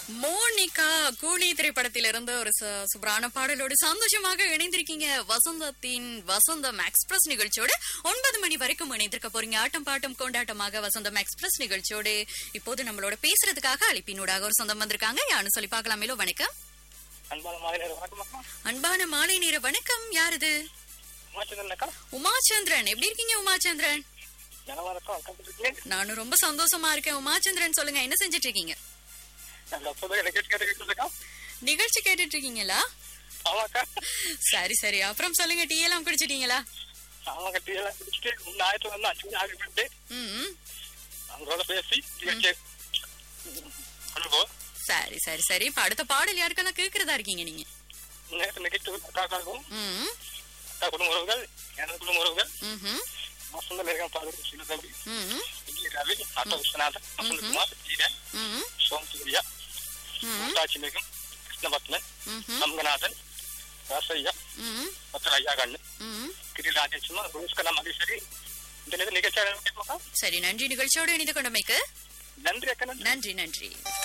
Monica கூலி திரைப்படத்திலிருந்து ஒரு ச- சூப்பரான பாடலோடு சந்தோஷமாக இணைந்திருக்கீங்க வசந்தத்தின் வசந்தம் எக்ஸ்பிரஸ் நிகழ்ச்சியோடு ஒன்பது மணி வரைக்கும் இணைந்திருக்க போறீங்க ஆட்டம் பாட்டம் கொண்டாட்டமாக வசந்தம் எக்ஸ்பிரஸ் நிகழ்ச்சியோடு இப்போது நம்மளோட பேசுறதுக்காக அழைப்பினூடாக ஒரு சொந்தம் வந்திருக்காங்க யாருன்னு சொல்லி பார்க்கலாமேலோ வணக்கம் அன்பான மாலை வணக்கம் அக்கா அன்பான மாலை நேர வணக்கம் யாருது உமாச்சந்திரன் அக்கா உமாச்சந்திரன் எப்படி இருக்கீங்க உமாச்சந்திரன் நலமா இருக்கோம் அக்கா இருக்கீங்க நானும் ரொம்ப சந்தோஷமா இருக்கேன் உமாச்சந்திரன் சொல்லுங்க என்ன செஞ்சுட்டு இருக்கீங்க நாங்கள் அப்போதான் எனக்கு கேட்டு கேட்டு அக்கா நிகழ்ச்சி கேட்டுட்டு இருக்கீங்களா ஆமாக்கா சரி சரி அப்புறம் சொல்லுங்க டீ எல்லாம் குடிச்சிட்டீங்களா ஆமாக்கா டீ எல்லாம் குடிச்சிட்டு முன்ன ஆயிரத்தி வந்து அஞ்சு மணி ஆகி போயிட்டு ம் அவங்களோட பேசி நிகழ்ச்சி அனுபவம் சரி சரி சரி இப்ப அடுத்த பாடல் யாருக்கெல்லாம் கேக்குறதா இருக்கீங்க நீங்க நேற்று நிகழ்ச்சி அக்காக்காகவும் ம் அக்கா குடும்ப உறவுகள் எனது குடும்ப உறவுகள் ம்ஹும், வசந்த மேகம் பாதம் சில தம்பி ம்ஹும், இங்கே ரவி ஆட்டோ விஸ்வநாதன் வசந்தகுமார் ஜீரன் ம்ஹும், சோம் சூர்யா ம்ஹும், முத்தாட்சி மேகம் கிருஷ்ணபத்மன் ம்ஹும், ரங்கநாதன் ராசையா ம்ஹும், பத்தல் ஐயா கண்ணு ம்ஹும். கிரி ராஜேஷ்மா ரோஸ்கலா மகேஸ்வரி இந்த நேரம் நிகழ்ச்சியாக சரி நன்றி நிகழ்ச்சியோடு இணைந்து கொண்டமைக்கு நன்றி அக்கா நன்றி நன்றி நன்றி